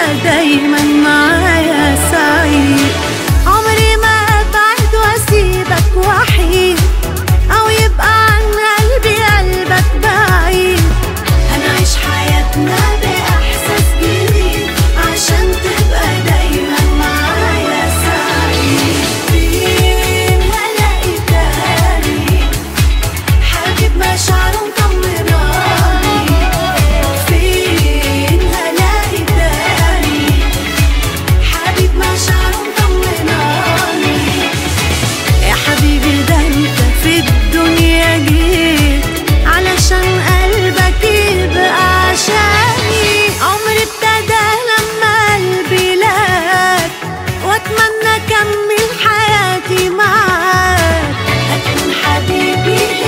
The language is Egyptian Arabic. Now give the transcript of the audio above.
دايما معايا سعيد عمري ما ابعد واسيبك وحيد او يبقى عن قلبي قلبك بعيد هنعيش حياتنا باحساس جديد عشان تبقى دايما معايا سعيد فين هلاقي تاني حبيب مشاعره مطمناني فين هلاقي تاني حبيب مشاعره مطمناني يا حبيبي ده انت في الدنيا جيت علشان قلبك يبقى عشاني عمري ابتدى لما قلبي لك واتمنى اكمل حياتي معاك هتكون حبيبي